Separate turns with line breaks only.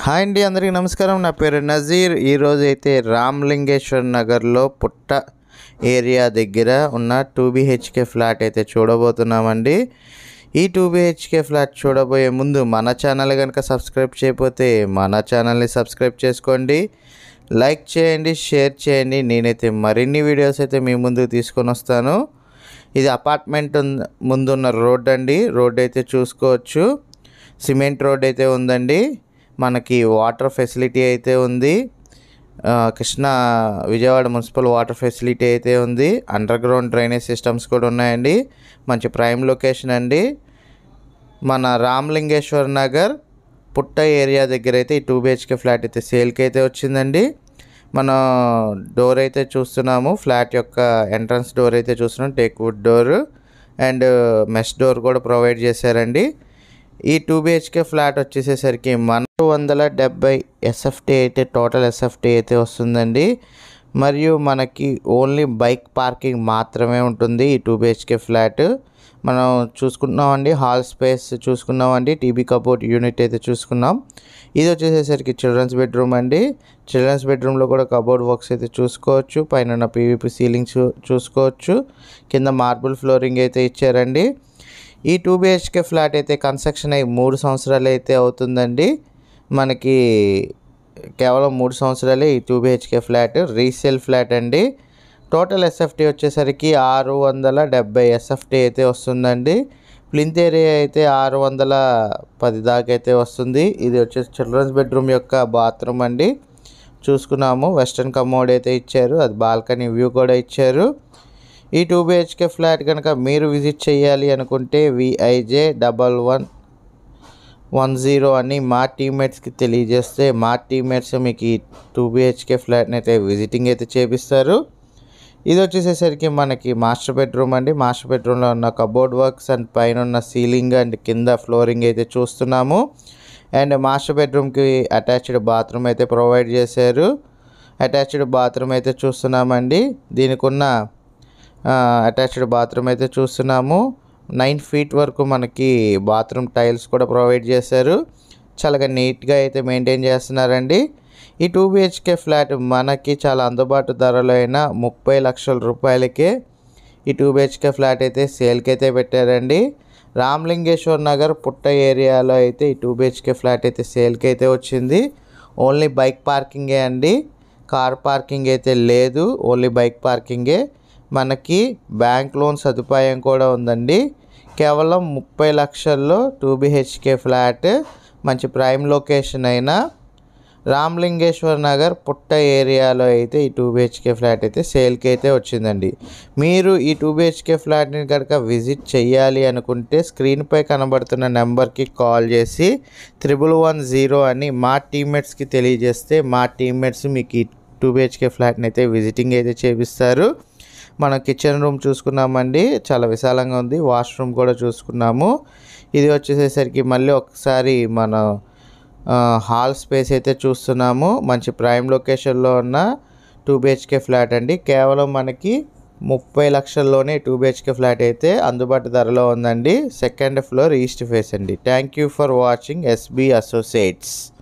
hi అండి అందరికీ నమస్కారం నా పేరు నజీర్ ఈరోజు అయితే రామ్లింగేశ్వర్ నగర్లో పుట్ట ఏరియా దగ్గర ఉన్న టూ బిహెచ్కే ఫ్లాట్ అయితే చూడబోతున్నామండి ఈ టూ బిహెచ్కే ఫ్లాట్ చూడబోయే ముందు మన ఛానల్ కనుక సబ్స్క్రైబ్ చేయకపోతే మన ఛానల్ని సబ్స్క్రైబ్ చేసుకోండి లైక్ చేయండి షేర్ చేయండి నేనైతే మరిన్ని వీడియోస్ అయితే మీ ముందుకు తీసుకొని వస్తాను ఇది అపార్ట్మెంట్ ఉన్- ముందున్న రోడ్ అండి రోడ్ అయితే చూసుకోవచ్చు సిమెంట్ రోడ్ అయితే ఉందండి మనకి వాటర్ ఫెసిలిటీ అయితే ఉంది ఆ, Krishna Vijayawada municipal water facility అయితే ఉంది అండర్ గ్రౌండ్ డ్రైనేజ్ సిస్టమ్స్ కూడా ఉన్నాయండి మంచి ప్రైమ్ లొకేషన్ అండి మన రామలింగేశ్వర్ నగర్ పుట్ట ఏరియా దగ్గర అయితే ఈ టూ బిహెచ్కే ఫ్లాట్ అయితే సేల్కి అయితే వచ్చిందండి మనం డోర్ అయితే చూస్తున్నాము ఫ్లాట్ యొక్క ఎంట్రన్స్ డోర్ అయితే చూస్తున్నాం teak wood door and mesh door కూడా ప్రొవైడ్ చేశారండి ఈ టూ బిహెచ్కే ఫ్లాట్ వచ్చేసేసరికి మన వందల డెబ్బై ఎస్ఎఫ్టీ అయితే టోటల్ ఎస్ఎఫ్టీ అయితే వస్తుందండి మరియు మనకి ఓన్లీ బైక్ పార్కింగ్ మాత్రమే ఉంటుంది ఈ టూ బిహెచ్కే ఫ్లాట్ మనం చూసుకున్నామండి హాల్ స్పేస్ చూసుకున్నామండి టీబీ కబోర్డ్ యూనిట్ అయితే చూసుకున్నాం ఇది వచ్చేసేసరికి చిల్డ్రన్స్ బెడ్రూమ్ అండి చిల్డ్రన్స్ బెడ్రూమ్లో కూడా కబోర్డ్ వర్క్స్ అయితే చూసుకోవచ్చు పైన పీవీపీ సీలింగ్ చూ చూసుకోవచ్చు కింద మార్బుల్ ఫ్లోరింగ్ అయితే ఇచ్చారండి ఈ టూ బిహెచ్కే ఫ్లాట్ అయితే కన్స్ట్రక్షన్ అయ్యి మూడు సంవత్సరాలు అయితే అవుతుందండి మనకి కేవలం మూడు సంవత్సరాలే ఈ two BHK flat resale flat అండి టోటల్ ఎస్ఎఫ్టీ వచ్చేసరికి ఆరు వందల డెబ్బై ఎస్ఎఫ్టీ అయితే వస్తుందండి ప్లింత్ ఏరియా అయితే ఆరు వందల పది దాకా అయితే వస్తుంది ఇది వచ్చేసి చిల్డ్రన్స్ బెడ్రూమ్ యొక్క బాత్రూమ్ అండి చూసుకున్నాము వెస్ట్రన్ కమోడ్ అయితే ఇచ్చారు అది బాల్కనీ వ్యూ కూడా ఇచ్చారు ఈ టూ బిహెచ్కే ఫ్లాట్ కనుక మీరు విజిట్ చేయాలి అనుకుంటే VIJ double one one zero అని మా టీమ్మేట్స్కి తెలియజేస్తే మా టీమ్మేట్స్ మీకు ఈ టూ బిహెచ్కే ఫ్లాట్ని అయితే విజిటింగ్ అయితే చేపిస్తారు ఇది వచ్చేసేసరికి మనకి మాస్టర్ బెడ్రూమ్ అండి మాస్టర్ బెడ్రూమ్లో ఉన్న కబోర్డ్ వర్క్స్ అండ్ పైన ఉన్న సీలింగ్ అండ్ కింద ఫ్లోరింగ్ అయితే చూస్తున్నాము అండ్ మాస్టర్ బెడ్రూమ్కి అటాచ్డ్ బాత్రూమ్ అయితే ప్రొవైడ్ చేశారు అటాచ్డ్ బాత్రూమ్ అయితే చూస్తున్నామండి దీనికి ఉన్న అటాచ్డ్ బాత్రూమ్ అయితే చూస్తున్నాము నైన్ ఫీట్ వరకు మనకి బాత్రూమ్ టైల్స్ కూడా ప్రొవైడ్ చేశారు చాలా నీట్గా అయితే మెయింటైన్ చేస్తున్నారండి ఈ టూ బిహెచ్కే ఫ్లాట్ మనకి చాలా అందుబాటు ధరలో అయిన ముప్పై లక్షల రూపాయలకే ఈ టూ బిహెచ్కే ఫ్లాట్ అయితే సేల్కి అయితే పెట్టారండి రామ్లింగేశ్వర్ నగర్ పుట్ట ఏరియాలో అయితే ఈ టూ బిహెచ్కే ఫ్లాట్ అయితే సేల్కి అయితే వచ్చింది ఓన్లీ బైక్ పార్కింగే అండి కార్ పార్కింగ్ అయితే లేదు ఓన్లీ బైక్ పార్కింగే మనకి బ్యాంక్ లోన్ సదుపాయం కూడా ఉందండి కేవలం ముప్పై లక్షల్లో టూ బిహెచ్కే ఫ్లాట్ మంచి ప్రైమ్ లొకేషన్ అయిన రామ్లింగేశ్వర్ నగర్ పుట్ట ఏరియాలో అయితే ఈ టూ బిహెచ్కే ఫ్లాట్ అయితే సేల్కి అయితే వచ్చిందండి మీరు ఈ టూ బిహెచ్కే ఫ్లాట్ని కనుక విజిట్ చేయాలి అనుకుంటే స్క్రీన్పై కనబడుతున్న నెంబర్కి కాల్ చేసి త్రిబుల్ వన్ జీరో అని మా టీమ్మేట్స్కి తెలియజేస్తే మా టీమ్మేట్స్ మీకు ఈ టూ బిహెచ్కే ఫ్లాట్ని అయితే విజిటింగ్ అయితే చేపిస్తారు మనం కిచెన్ రూమ్ చూసుకున్నామండి చాలా విశాలంగా ఉంది వాష్రూమ్ కూడా చూసుకున్నాము ఇది వచ్చేసేసరికి మళ్ళీ ఒకసారి మన ఆ, హాల్ స్పేస్ అయితే చూస్తున్నాము మంచి ప్రైమ్ లొకేషన్లో ఉన్న టూ బిహెచ్కే ఫ్లాట్ అండి కేవలం మనకి ముప్పై లక్షల్లోనే టూ బిహెచ్కే ఫ్లాట్ అయితే అందుబాటు ధరలో ఉందండి సెకండ్ ఫ్లోర్ ఈస్ట్ ఫేస్ అండి thank you for watching SB associates